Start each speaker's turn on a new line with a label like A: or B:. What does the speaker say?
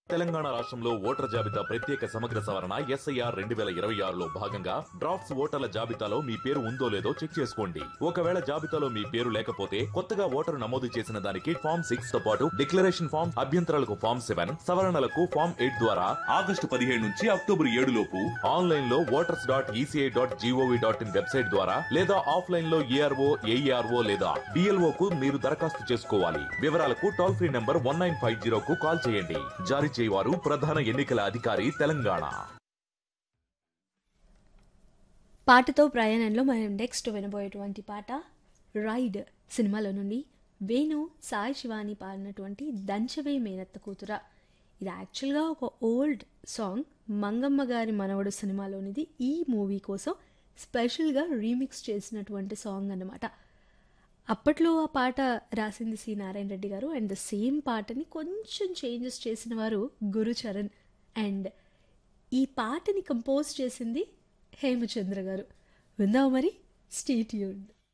A: తెలంగాణ రాష్ట్రంలో ఓటర్ల జాబితా ప్రత్యేక సమగ్ర సవరణ ఎస్ఐఆర్ రెండు వేల ఇరవై ఆరులో భాగంగా డ్రాఫ్ట్స్ ఓటర్ల జాబితాలో మీ పేరు ఉందో లేదో చెక్ చేసుకోండి ఒకవేళ జాబితాలో మీ పేరు లేకపోతే కొత్తగా ఓటరు నమోదు చేసిన దానికి ఫామ్ సిక్స్ తో పాటు డిక్లరేషన్ ఫామ్ అభ్యంతరాలకు ఫామ్ సెవెన్ సవరణలకు ఫామ్ ఎయిట్ ద్వారా ఆగస్టు పదిహేడు నుంచి అక్టోబర్ ఏడు లోపు ఆన్లైన్ లో voters dot ECI dot gov dot in website ద్వారా లేదా ఆఫ్లైన్ లో ఏఆర్ఓ ఏఈఆర్ఓ లేదా డిఎల్ఓ కు మీరు దరఖాస్తు చేసుకోవాలి వివరాలకు toll free number one nine five zero కు కాల్ చేయండి జారీ చేయవారు ప్రధాన ఎన్నికల అధికారి తెలంగాణ
B: పాటతో ప్రయాణంలో మనం నెక్స్ట్ వినబోయేటువంటి పాట రైడ్ సినిమాలో నుండి వేణు సాయి శివాని పాడినటువంటి దంచవే మేనత్త కూతుర ఇది యాక్చువల్గా ఒక ఓల్డ్ సాంగ్ మంగమ్మ గారి మనవడు సినిమాలోనిది ఈ మూవీ కోసం స్పెషల్గా రీమిక్స్ చేసినటువంటి సాంగ్ అన్నమాట అప్పట్లో ఆ పాట రాసింది సి నారాయణ రెడ్డి గారు అండ్ ద సేమ్ పాటని కొంచెం చేంజెస్ చేసిన వారు గురుచరణ్ అండ్ ఈ పాటని కంపోజ్ చేసింది హేమచంద్ర గారు విందాం మరి స్టేట్యూడ్